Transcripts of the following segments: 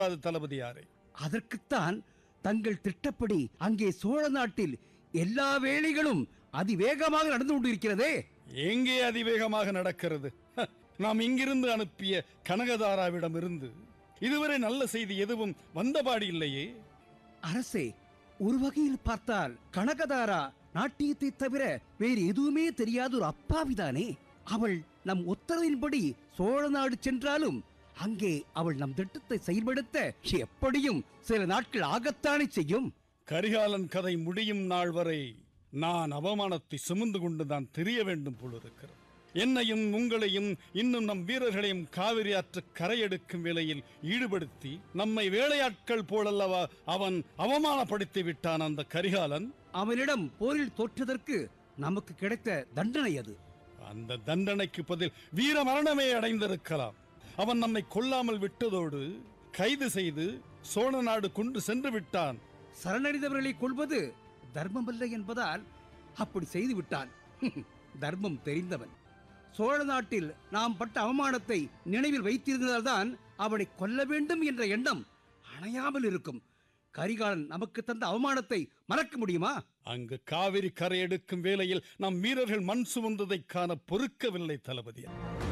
அது தளபதியாரே அதற்குத்தான் தங்கள் திட்டப்படி அங்கே சோழ நாட்டில் எல்லா வேலைகளும் அதிவேகமாக நடந்து கொண்டிருக்கிறதே எங்கே அதிவேகமாக நடக்கிறது ஹ, நாம் இங்கிருந்து அனுப்பிய கனகதாராவிடம் இருந்து இதுவரை நல்ல செய்தி எதுவும் வந்தபாடு இல்லையே அரசே ஒரு வகையில் பார்த்தால் கனகதாரா நாட்டியத்தை தவிர வேறு எதுவுமே தெரியாத ஒரு அப்பாவிதானே அவள் நம் உத்தரவின்படி சோழ நாடு சென்றாலும் அங்கே அவள் நம் திட்டத்தை செயல்படுத்த எப்படியும் சில நாட்கள் ஆகத்தானே செய்யும் கரிகாலன் கதை முடியும் நாள் வரை நான் அவமானத்தை சுமந்து கொண்டு தான் தெரிய வேண்டும் போலிருக்கிறது என்னையும் உங்களையும் இன்னும் நம் வீரர்களையும் காவிரி ஆற்று கரையெடுக்கும் வேலையில் ஈடுபடுத்தி நம்மை வேலையாட்கள் போலல்லவா அவன் அவமானப்படுத்தி விட்டான் அந்த கரிகாலன் அவனிடம் போரில் தோற்றதற்கு நமக்கு கிடைத்த தண்டனை அது அந்த தண்டனைக்கு பதில் வீர மரணமே அடைந்திருக்கலாம் அவன் நம்மை கொல்லாமல் விட்டதோடு கைது செய்து சோழ நாடு கொண்டு சென்று விட்டான் சரணடைந்தவர்களை கொள்வது தர்மமல்ல என்பதால் அப்படி செய்து விட்டான் தர்மம் தெரிந்தவன் சோழ நாட்டில் நாம் பட்ட அவமானத்தை நினைவில் வைத்திருந்ததால்தான் அவனை கொல்ல வேண்டும் என்ற எண்ணம் அணையாமல் இருக்கும் கரிகாலன் நமக்கு தந்த அவமானத்தை மறக்க முடியுமா அங்கு காவிரி கரையெடுக்கும் வேளையில் நம் வீரர்கள் மண் சுமந்ததைக் காண பொறுக்கவில்லை தளபதி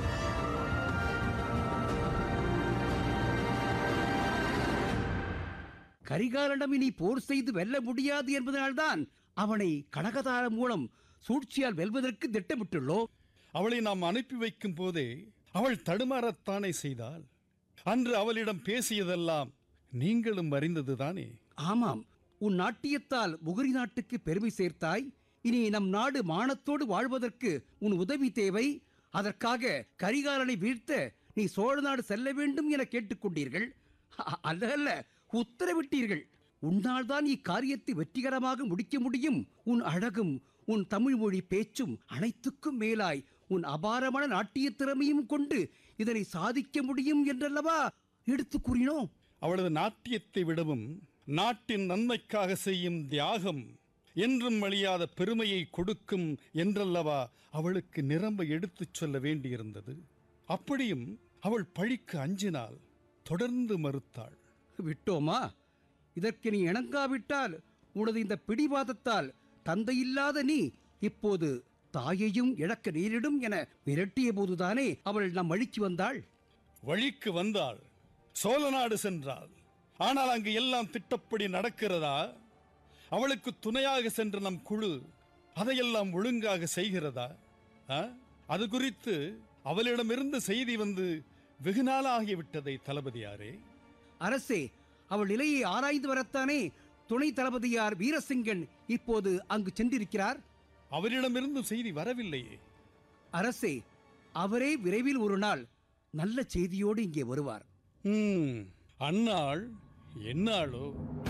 கரிகாலனிடம் இனி போர் செய்து வெல்ல முடியாது என்பதனால்தான் அவனை கனகதார மூலம் சூழ்ச்சியால் வெல்வதற்கு திட்டமிட்டுள்ளோம் அவளை நாம் அனுப்பி வைக்கும் போதே அவள் தடுமாறத்தானே செய்தாள் அன்று அவளிடம் பேசியதெல்லாம் நீங்களும் அறிந்ததுதானே ஆமாம் உன் நாட்டியத்தால் முகரி நாட்டுக்கு பெருமை சேர்த்தாய் இனி நம் நாடு மானத்தோடு வாழ்வதற்கு உன் உதவி தேவை அதற்காக கரிகாலனை வீழ்த்த நீ சோழ நாடு செல்ல வேண்டும் என கேட்டுக்கொண்டீர்கள் அ- அல்ல அல்ல உத்தரவிட்டீர்கள் உன்னால் தான் இக்காரியத்தை வெற்றிகரமாக முடிக்க முடியும் உன் அழகும் உன் தமிழ் மொழி பேச்சும் அனைத்துக்கும் மேலாய் உன் அபாரமான நாட்டிய திறமையும் கொண்டு இதனை சாதிக்க முடியும் என்றல்லவா எடுத்துக் கூறினோம் அவளது நாட்டியத்தை விடவும் நாட்டின் நன்மைக்காக செய்யும் தியாகம் என்றும் அழியாத பெருமையை கொடுக்கும் என்றல்லவா அவளுக்கு நிரம்ப எடுத்துச் சொல்ல வேண்டியிருந்தது அப்படியும் அவள் பழிக்கு அஞ்சினாள் தொடர்ந்து மறுத்தாள் விட்டோமா இதற்கு நீ இணங்காவிட்டால் உனது இந்த பிடிவாதத்தால் தந்தையில்லாத நீ இப்போது தாயையும் இழக்க நேரிடும் என மிரட்டிய போதுதானே அவள் நம் அழிக்கு வந்தாள் வழிக்கு வந்தாள் சோழ நாடு சென்றாள் ஆனால் அங்கு எல்லாம் திட்டப்படி நடக்கிறதா அவளுக்கு துணையாக சென்ற நம் குழு அதையெல்லாம் ஒழுங்காக செய்கிறதா ஆ? அது குறித்து அவளிடமிருந்து செய்தி வந்து வெகு நாளாகிவிட்டதை தளபதியாரே அரசே அவள் நிலையை ஆராய்ந்து வரத்தானே துணை தளபதியார் வீரசிங்கன் இப்போது அங்கு சென்றிருக்கிறார் அவரிடமிருந்து செய்தி வரவில்லையே அரசே அவரே விரைவில் ஒரு நாள் நல்ல செய்தியோடு இங்கே வருவார் ம், அந்நாள் என்னாளோ